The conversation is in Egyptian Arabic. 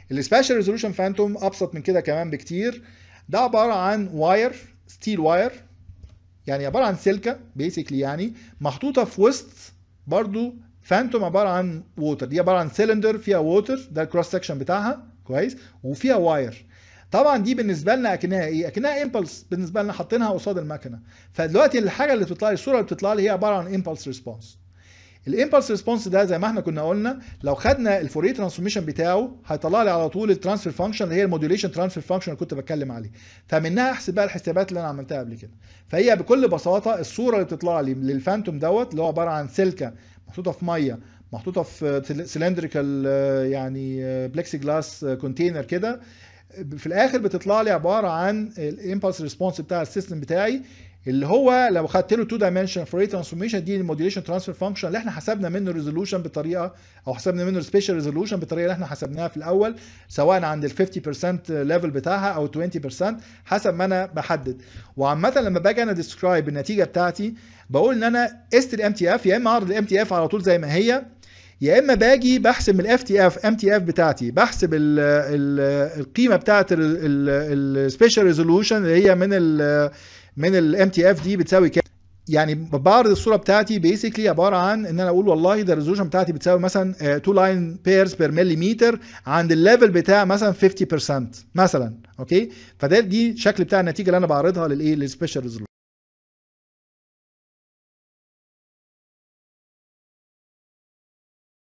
السبيشال ريزولوشن فانتوم ابسط من كده كمان بكتير ده عباره عن واير ستيل واير يعني عباره عن سلكه بيسكلي يعني محطوطه في وسط برضو فانتوم عباره عن ووتر دي عباره عن سيلندر فيها ووتر ده الكروس سكشن بتاعها كويس وفيها واير طبعا دي بالنسبه لنا اكنها ايه اكنها امبلس بالنسبه لنا حاطينها قصاد المكنه فدلوقتي الحاجه اللي بتطلع لي الصوره اللي بتطلع لي هي عباره عن امبلس ريسبونس الامبلس ريسبونس ده زي ما احنا كنا قلنا لو خدنا الفوريه ترانسفورميشن بتاعه هيطلع لي على طول الترانسفير فانكشن اللي هي الموديوليشن ترانسفير فانكشن اللي كنت بتكلم عليه فمنها احسب بقى الحسابات اللي انا عملتها قبل كده فهي بكل بساطه الصوره اللي بتطلع لي للفانتوم دوت اللي هو عباره عن سلكه محطوطه في ميه محطوطه في سلندريكال يعني بلكسي جلاس كونتينر كده في الاخر بتطلع لي عباره عن الامبلس ريسبونس بتاع السيستم بتاعي اللي هو لو خدت له 2 دايمنشن فوريه ترانسفورميشن دي الموديوليشن ترانسفير فانكشن اللي احنا حسبنا منه ريزولوشن بطريقه او حسبنا منه سبيشال ريزولوشن بالطريقه اللي احنا حسبناها في الاول سواء عند ال 50% ليفل بتاعها او 20% حسب ما انا بحدد وعامه لما باجي انا ديسكرايب النتيجه بتاعتي بقول ان انا قست الام تي اف يا اما اعرض الام تي اف على طول زي ما هي يا اما باجي بحسب من الاف تي اف ام تي اف بتاعتي بحسب ال ال القيمه بتاعت السبيشال ريزولوشن اللي هي من ال من الام تي اف دي بتساوي كام يعني بعرض الصوره بتاعتي بيسكلي عباره عن ان انا اقول والله ده الريزولوشن بتاعتي بتساوي مثلا 2 لاين بيرز بير مليمتر عند الليفل بتاع مثلا 50% مثلا اوكي فده دي الشكل بتاع النتيجه اللي انا بعرضها للايه للسبيشال ريزولوشن